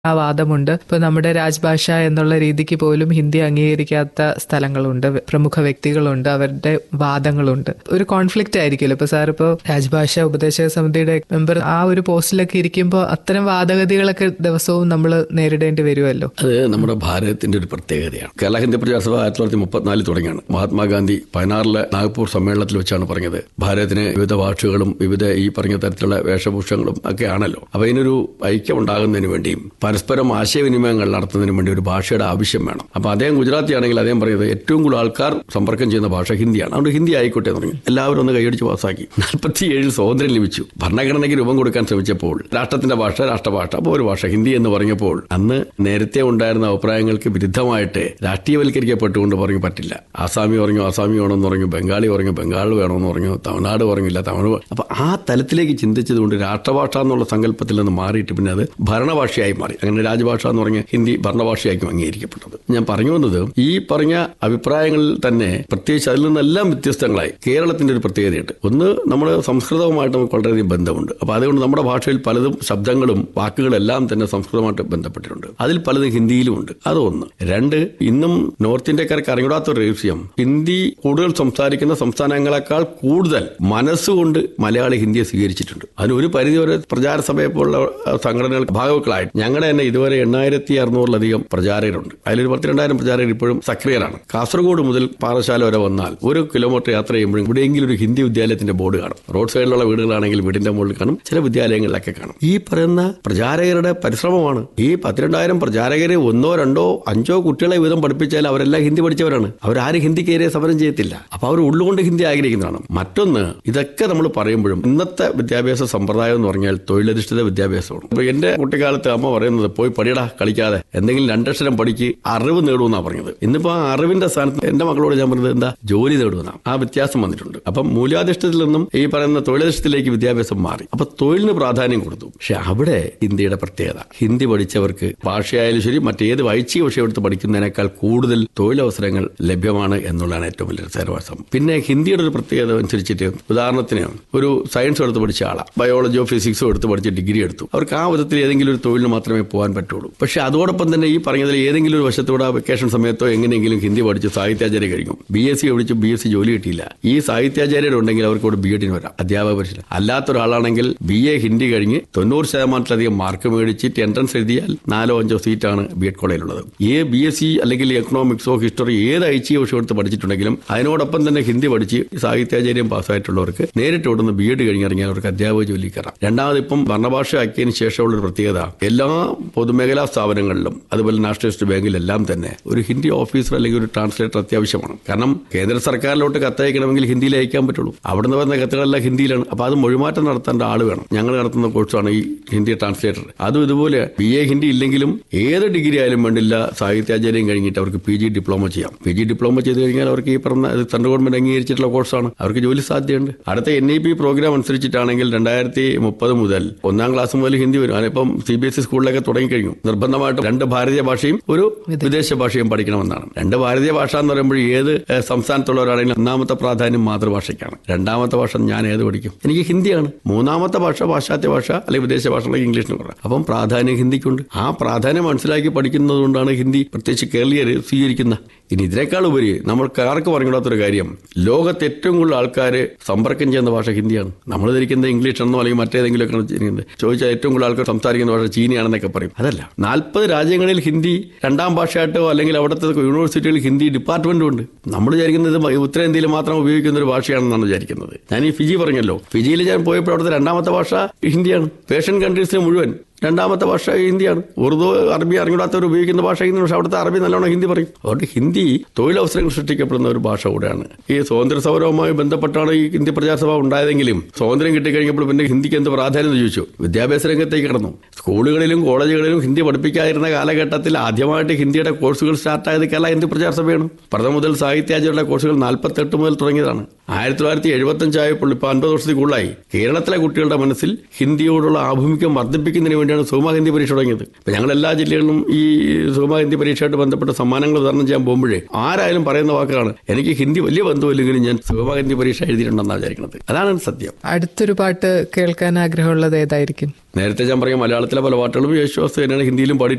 ആ വാദമുണ്ട് ഇപ്പൊ നമ്മുടെ രാജ്ഭാഷ എന്നുള്ള രീതിക്ക് പോലും ഹിന്ദി അംഗീകരിക്കാത്ത സ്ഥലങ്ങളുണ്ട് പ്രമുഖ വ്യക്തികളുണ്ട് അവരുടെ വാദങ്ങളുണ്ട് ഒരു കോൺഫ്ലിക്റ്റ് ആയിരിക്കുമല്ലോ ഇപ്പൊ സാർ ഇപ്പോൾ രാജ്ഭാഷ ഉപദേശക സമിതിയുടെ മെമ്പർ ആ ഒരു പോസ്റ്റിലൊക്കെ ഇരിക്കുമ്പോൾ അത്തരം വാദഗതികളൊക്കെ ദിവസവും നമ്മൾ നേരിടേണ്ടി വരുമല്ലോ അത് നമ്മുടെ ഭാരതത്തിന്റെ ഒരു പ്രത്യേകതയാണ് കേരള ഹിന്ദി പ്രചാര സഭ ആയിരത്തി തൊള്ളായിരത്തി മുപ്പത്തിനാലിൽ തുടങ്ങിയാണ് മഹാത്മാഗാന്ധി പതിനാറിലെ നാഗ്പൂർ സമ്മേളനത്തിൽ വെച്ചാണ് പറഞ്ഞത് ഭാരതത്തിന് വിവിധ ഭാഷകളും വിവിധ ഈ പറഞ്ഞ തരത്തിലുള്ള വേഷഭൂഷങ്ങളും ഒക്കെ ആണല്ലോ അപ്പൊ ഇതിനൊരു ഐക്യം ഉണ്ടാകുന്നതിന് വേണ്ടിയും പരസ്പരം ആശയവിനിമയങ്ങൾ നടത്തുന്നതിന് വേണ്ടി ഒരു ഭാഷയുടെ ആവശ്യം വേണം അപ്പൊ അദ്ദേഹം ഗുജറാത്തി ആണെങ്കിൽ അദ്ദേഹം പറയുന്നത് ഏറ്റവും കൂടുതൽ ആൾക്കാർ സമ്പർക്കം ചെയ്യുന്ന ഭാഷ ഹിന്ദിയാണ് അതുകൊണ്ട് ഹിന്ദി ആയിക്കോട്ടെ എന്ന് പറഞ്ഞു എല്ലാവരും ഒന്ന് കൈയടിച്ച് പാസ്സാക്കി നാൽപ്പത്തി ഏഴിൽ സ്വാതന്ത്ര്യം ലഭിച്ചു ഭരണഘടനയ്ക്ക് രൂപം കൊടുക്കാൻ ശ്രമിച്ചപ്പോൾ രാഷ്ട്രത്തിന്റെ ഭാഷ രാഷ്ട്രഭാഷ അപ്പോൾ ഒരു ഭാഷ ഹിന്ദി എന്ന് പറഞ്ഞപ്പോൾ അന്ന് നേരത്തെ ഉണ്ടായിരുന്ന അഭിപ്രായങ്ങൾക്ക് വിരുദ്ധമായിട്ട് രാഷ്ട്രീയവൽക്കരിക്കപ്പെട്ടുകൊണ്ട് പറഞ്ഞു പറ്റില്ല ആസാമി പറഞ്ഞു ആസാമി വേണമെന്ന് പറഞ്ഞു ബംഗാളി പറഞ്ഞു ബംഗാൾ വേണമെന്ന് പറഞ്ഞു തമിഴ്നാട് പറഞ്ഞില്ല തമിഴ് അപ്പൊ ആ തലത്തിലേക്ക് ചിന്തിച്ചതുകൊണ്ട് രാഷ്ട്രഭാഷ എന്നുള്ള സങ്കല്പത്തിൽ നിന്ന് മാറിയിട്ട് പിന്നെ അത് ഭരണഭാഷയായി മാറി അങ്ങനെ രാജഭാഷ എന്ന് പറഞ്ഞ ഹിന്ദി ഭരണഭാഷയായിരിക്കും അംഗീകരിക്കപ്പെട്ടത് ഞാൻ പറഞ്ഞു വന്നത് ഈ പറഞ്ഞ അഭിപ്രായങ്ങളിൽ തന്നെ പ്രത്യേകിച്ച് അതിൽ നിന്നെല്ലാം വ്യത്യസ്തങ്ങളായി കേരളത്തിന്റെ ഒരു പ്രത്യേകതയുണ്ട് ഒന്ന് നമ്മൾ സംസ്കൃതവുമായിട്ട് നമുക്ക് വളരെയധികം ബന്ധമുണ്ട് അപ്പൊ അതുകൊണ്ട് നമ്മുടെ ഭാഷയിൽ പലതും ശബ്ദങ്ങളും വാക്കുകളെല്ലാം തന്നെ സംസ്കൃതമായിട്ട് ബന്ധപ്പെട്ടിട്ടുണ്ട് അതിൽ പലതും ഹിന്ദിയിലും ഉണ്ട് അതൊന്ന് രണ്ട് ഇന്നും നോർത്ത് ഇന്ത്യക്കാർക്ക് അറിഞ്ഞൂടാത്ത ഒരു രഹസ്യം ഹിന്ദി കൂടുതൽ സംസാരിക്കുന്ന സംസ്ഥാനങ്ങളെക്കാൾ കൂടുതൽ മനസ്സുകൊണ്ട് മലയാളി ഹിന്ദിയെ സ്വീകരിച്ചിട്ടുണ്ട് അതിന് ഒരു പരിധിവരെ പ്രചാര സഭയെ പോലുള്ള സംഘടനകൾ ഭാഗവക്കളായിട്ട് ഞങ്ങളുടെ തന്നെ ഇതുവരെ എണ്ണായിരത്തി അറുന്നൂറിലധികം പ്രചാരകരുണ്ട് അതിലൊരു പത്തിരണ്ടായിരം പ്രചാരകർ ഇപ്പോഴും സക്രിയരാണ് കാസർഗോഡ് മുതൽ പാറശാല വരെ വന്നാൽ ഒരു കിലോമീറ്റർ യാത്ര ചെയ്യുമ്പോഴും ഇവിടെയെങ്കിലും ഒരു ഹിന്ദി വിദ്യാലയത്തിന്റെ ബോർഡ് കാണും റോഡ് സൈഡിലുള്ള വീടുകളാണെങ്കിൽ വീടിന്റെ മുകളിൽ കാണും ചില വിദ്യാലയങ്ങളിലൊക്കെ കാണും ഈ പറയുന്ന പ്രചാരകരുടെ പരിശ്രമമാണ് ഈ പത്തിരണ്ടായിരം പ്രചാരകരെ ഒന്നോ രണ്ടോ അഞ്ചോ കുട്ടികളെ വീതം പഠിപ്പിച്ചാൽ അവരെല്ലാം ഹിന്ദി പഠിച്ചവരാണ് അവരാരും ഹിന്ദിക്കേറെ സമരം ചെയ്യത്തില്ല അപ്പൊ അവർ ഉള്ളുകൊണ്ട് ഹിന്ദി ആഗ്രഹിക്കുന്നതാണ് മറ്റൊന്ന് ഇതൊക്കെ നമ്മൾ പറയുമ്പോഴും ഇന്നത്തെ വിദ്യാഭ്യാസ സമ്പ്രദായം എന്ന് പറഞ്ഞാൽ തൊഴിലധിഷ്ഠിത വിദ്യാഭ്യാസമാണ് ഇപ്പൊ എന്റെ കുട്ടിക്കാലത്ത് അമ്മ പറയുന്നത് പോയി പഠിയടാ കളിക്കാതെ എന്തെങ്കിലും രണ്ടക്ഷരം പഠിക്ക് അറിവ് നേടുമെന്നാണ് പറഞ്ഞത് ഇന്നിപ്പോ ആ അറിവിന്റെ സ്ഥാനത്ത് എന്റെ മക്കളോട് ഞാൻ പറഞ്ഞത് എന്താ ജോലി നേടുമെന്നാണ് ആ വ്യത്യാസം വന്നിട്ടുണ്ട് അപ്പം മൂല്യാധിഷ്ഠിതത്തിൽ നിന്നും ഈ പറയുന്ന തൊഴിലധിഷ്ഠിതത്തിലേക്ക് വിദ്യാഭ്യാസം മാറി അപ്പൊ തൊഴിലിന് പ്രാധാന്യം കൊടുത്തു പക്ഷെ അവിടെ ഇന്ത്യയുടെ പ്രത്യേകത ഹിന്ദി പഠിച്ചവർക്ക് ഭാഷയായാലും ശരി മറ്റേത് വൈച്ചിക വിഷയം എടുത്ത് പഠിക്കുന്നതിനേക്കാൾ കൂടുതൽ തൊഴിലവസരങ്ങൾ ലഭ്യമാണ് എന്നുള്ളതാണ് ഏറ്റവും വലിയ രസകരവാസം പിന്നെ ഹിന്ദിയുടെ ഒരു പ്രത്യേകത അനുസരിച്ചിട്ട് ഉദാഹരണത്തിന് ഒരു സയൻസ് എടുത്ത് പഠിച്ച ആളാണ് ബയോളജിയോ ഫിസിക്സോ എടുത്ത് പഠിച്ച് ഡിഗ്രി എടുത്തു അവർക്ക് ആ വിധത്തിൽ ഏതെങ്കിലും ഒരു തൊഴിലിന് മാത്രമേ പോകാൻ പറ്റുള്ളൂ പക്ഷെ അതോടൊപ്പം തന്നെ ഈ പറഞ്ഞതിൽ ഏതെങ്കിലും ഒരു വശത്തൂടെ വെക്കേഷൻ സമയത്തോ എങ്ങനെയെങ്കിലും ഹിന്ദി പഠിച്ച് സാഹിത്യാചാര്യ കഴിഞ്ഞു ബി എസ് സി പഠിച്ച് ബി എസ് സി ജോലി കിട്ടിയില്ല ഈ സാഹിത്യാചാര്യരുണ്ടെങ്കിൽ അവർക്ക് ഇവിടെ ബി എഡിന് വരാം അധ്യാപക പരിശീലനം അല്ലാത്ത ഒരാളാണെങ്കിൽ ബി എ ഹിന്ദി കഴിഞ്ഞ് തൊണ്ണൂറ് ശതമാനത്തിലധികം മാർക്ക് മേടിച്ചിട്ട് എൻട്രൻസ് എഴുതിയാൽ നാലോ അഞ്ചോ സീറ്റാണ് ബി എഡ് കോളേജിലുള്ളത് ഈ ബി എസ് സി അല്ലെങ്കിൽ എക്കണോമിക്സോ ഹിസ്റ്ററി ഏത് ഐച്ഛിക വിഷയം എടുത്ത് പഠിച്ചിട്ടുണ്ടെങ്കിലും അതിനോടൊപ്പം തന്നെ ഹിന്ദി പഠിച്ച് സാഹിത്യാചാര്യം പാസ്സായിട്ടുള്ളവർക്ക് നേരിട്ട് ഇവിടുന്ന് ബി എഡ് കഴിഞ്ഞിറങ്ങിയാൽ അവർക്ക് അധ്യാപക ജോലി കയറാം രണ്ടാമത് ഇപ്പം ഭരണഭാഷ ആക്കിയതിന് ശേഷമുള്ള ഒരു പ്രത്യേകത എല്ലാ പൊതുമേഖലാ സ്ഥാപനങ്ങളിലും അതുപോലെ നാഷണലിസ്റ്റ് ബാങ്കിലെല്ലാം തന്നെ ഒരു ഹിന്ദി ഓഫീസർ അല്ലെങ്കിൽ ഒരു ട്രാൻസ്ലേറ്റർ അത്യാവശ്യമാണ് കാരണം കേന്ദ്ര സർക്കാരിലോട്ട് കത്തയക്കണമെങ്കിൽ ഹിന്ദിയിൽ അയക്കാൻ പറ്റുള്ളൂ അവിടുന്ന് വരുന്ന കത്തുകളെല്ലാം ഹിന്ദിയിലാണ് അപ്പൊ അത് മൊഴിമാറ്റം നടത്തേണ്ട ആൾ വേണം ഞങ്ങൾ നടത്തുന്ന കോഴ്സാണ് ഈ ഹിന്ദി ട്രാൻസ്ലേറ്റർ അതും ഇതുപോലെ ബി എ ഹിന്ദി ഇല്ലെങ്കിലും ഏത് ഡിഗ്രി ആയാലും വേണ്ടില്ല സാഹിത്യാചാര്യം കഴിഞ്ഞിട്ട് അവർക്ക് പി ജി ഡിപ്ലോമ ചെയ്യാം പി ജി ഡിപ്ലോമ ചെയ്ത് കഴിഞ്ഞാൽ അവർക്ക് ഈ പറഞ്ഞ സെൻട്രൽ ഗവൺമെന്റ് അംഗീകരിച്ചിട്ടുള്ള കോഴ്സാണ് അവർക്ക് ജോലി സാധ്യതയുണ്ട് അടുത്ത എൻ ഇ പി പ്രോഗ്രാം അനുസരിച്ചിട്ടാണെങ്കിൽ രണ്ടായിരത്തി മുപ്പത് മുതൽ ഒന്നാം ക്ലാസ് മുതൽ ഹിന്ദി വരും അതിപ്പം സി ബി എസ് ഇ സ്കൂളിലൊക്കെ തുടങ്ങിക്കഴിഞ്ഞു നിർബന്ധമായിട്ടും രണ്ട് ഭാരതീയ ഭാഷയും ഒരു വിദേശ ഭാഷയും പഠിക്കണമെന്നാണ് രണ്ട് ഭാരതീയ ഭാഷ എന്ന് പറയുമ്പോൾ ഏത് ഏഹ്, സംസ്ഥാനത്തുള്ളവരാണെങ്കിലും ഒന്നാമത്തെ പ്രാധാന്യം മാതൃഭാഷയ്ക്കാണ് രണ്ടാമത്തെ ഭാഷ ഞാൻ ഏത് പഠിക്കും എനിക്ക് ഹിന്ദിയാണ് മൂന്നാമത്തെ ഭാഷ പാശ്ചാത്യ ഭാഷ അല്ലെങ്കിൽ വിദേശ ഭാഷ അല്ലെങ്കിൽ ഇംഗ്ലീഷിന് പറയാം അപ്പം പ്രാധാന്യം ഹിന്ദിക്കുണ്ട് ആ പ്രാധാന്യം മനസ്സിലാക്കി പഠിക്കുന്നത് കൊണ്ടാണ് ഹിന്ദി പ്രത്യേകിച്ച് കേരളീയർ സ്വീകരിക്കുന്ന ഇനി ഇതിനേക്കാൾ ഉപരി നമ്മൾക്ക് ആർക്ക് പറഞ്ഞിടാത്തൊരു കാര്യം ലോകത്ത് ഏറ്റവും കൂടുതൽ ആൾക്കാർ സമ്പർക്കം ചെയ്യുന്ന ഭാഷ ഹിന്ദിയാണ് നമ്മൾ ധരിക്കുന്നത് ഇംഗ്ലീഷ് എന്നോ അല്ലെങ്കിൽ മറ്റേതെങ്കിലും ഒക്കെ ചെയ്യുന്നത് ചോദിച്ചാൽ ഏറ്റവും കൂടുതൽ ആൾക്കാർ സംസാരിക്കുന്ന ഭാഷ ചീനിയാണെന്നൊക്കെ പറയും അതല്ല നാൽപ്പത് രാജ്യങ്ങളിൽ ഹിന്ദി രണ്ടാം ഭാഷയായിട്ടോ അല്ലെങ്കിൽ അവിടുത്തെ യൂണിവേഴ്സിറ്റികളിൽ ഹിന്ദി ഡിപ്പാർട്ട്മെന്റും ഉണ്ട് നമ്മൾ വിചാരിക്കുന്നത് ഇത് ഉത്തരേന്ത്യയിൽ മാത്രം ഉപയോഗിക്കുന്ന ഒരു ഭാഷയാണെന്നാണ് വിചാരിക്കുന്നത് ഞാൻ ഈ ഫിജി പറഞ്ഞല്ലോ ഫിജിയിൽ ഞാൻ പോയപ്പോൾ അവിടുത്തെ രണ്ടാമത്തെ ഭാഷ ഹിന്ദിയാണ് പേഷ്യൻ കൺട്രീസിന് മുഴുവൻ രണ്ടാമത്തെ ഭാഷ ഹിന്ദിയാണ് ഉറുദു അറബി അറിഞ്ഞൂടാത്തവർ ഉപയോഗിക്കുന്ന ഭാഷ ഹിന്ദി പക്ഷെ അവിടുത്തെ അറബി നല്ലോണം ഹിന്ദി പറയും അതുകൊണ്ട് ഹിന്ദി തൊഴിലവസരങ്ങൾ സൃഷ്ടിക്കപ്പെടുന്ന ഒരു ഭാഷ കൂടെയാണ് ഈ സ്വാതന്ത്ര്യ സമരവുമായി ബന്ധപ്പെട്ടാണ് ഈ ഹിന്ദി പ്രചാരസഭ ഉണ്ടായതെങ്കിലും സ്വാതന്ത്ര്യം കിട്ടിക്കഴിഞ്ഞപ്പോൾ പിന്നെ ഹിന്ദിക്ക് എന്ത് പ്രാധാന്യം എന്ന് ചോദിച്ചു വിദ്യാഭ്യാസ രംഗത്തേക്ക് കടന്നു സ്കൂളുകളിലും കോളേജുകളിലും ഹിന്ദി പഠിപ്പിക്കാതിരുന്ന കാലഘട്ടത്തിൽ ആദ്യമായിട്ട് ഹിന്ദിയുടെ കോഴ്സുകൾ സ്റ്റാർട്ടായത് കേരള ഹിന്ദി പ്രചാരസഭയാണ് പ്രഥമ മുതൽ സാഹിത്യാചാര്യരുടെ കോഴ്സുകൾ നാൽപ്പത്തെട്ട് മുതൽ തുടങ്ങിയതാണ് ആയിരത്തി തൊള്ളായിരത്തി എഴുപത്തി അഞ്ചായപ്പോൾ ഇപ്പോൾ അൻപത് വർഷത്തിൽ കൂടുതലായി കേരളത്തിലെ കുട്ടികളുടെ മനസ്സിൽ ഹിന്ദിയോടുള്ള ആഭിമുഖ്യം വർദ്ധിപ്പിക്കുന്നതിന് വേണ്ടിയാണ് സുഗമ ഹിന്ദി പരീക്ഷ തുടങ്ങിയത് ഇപ്പൊ ഞങ്ങൾ എല്ലാ ജില്ലകളിലും ഈ സുഗമ ഹിന്ദി പരീക്ഷയായിട്ട് ബന്ധപ്പെട്ട സമ്മാനങ്ങൾ വിതരണം ചെയ്യാൻ പോകുമ്പോഴേ ആരായാലും പറയുന്ന വാക്കാണ് എനിക്ക് ഹിന്ദി വലിയ ബന്ധമില്ലെങ്കിലും ഞാൻ സുഗമ ഹിന്ദി പരീക്ഷ എഴുതിയിട്ടുണ്ടെന്നാണ് വിചാരിക്കുന്നത് അതാണ് സത്യം അടുത്തൊരു പാട്ട് കേൾക്കാൻ ആഗ്രഹമുള്ളത് ഏതായിരിക്കും നേരത്തെ ഞാൻ പറഞ്ഞ മലയാളത്തിലെ പല പാട്ടുകളും യേശുദാസ് തന്നെയാണ് ഹിന്ദിയിലും പാടി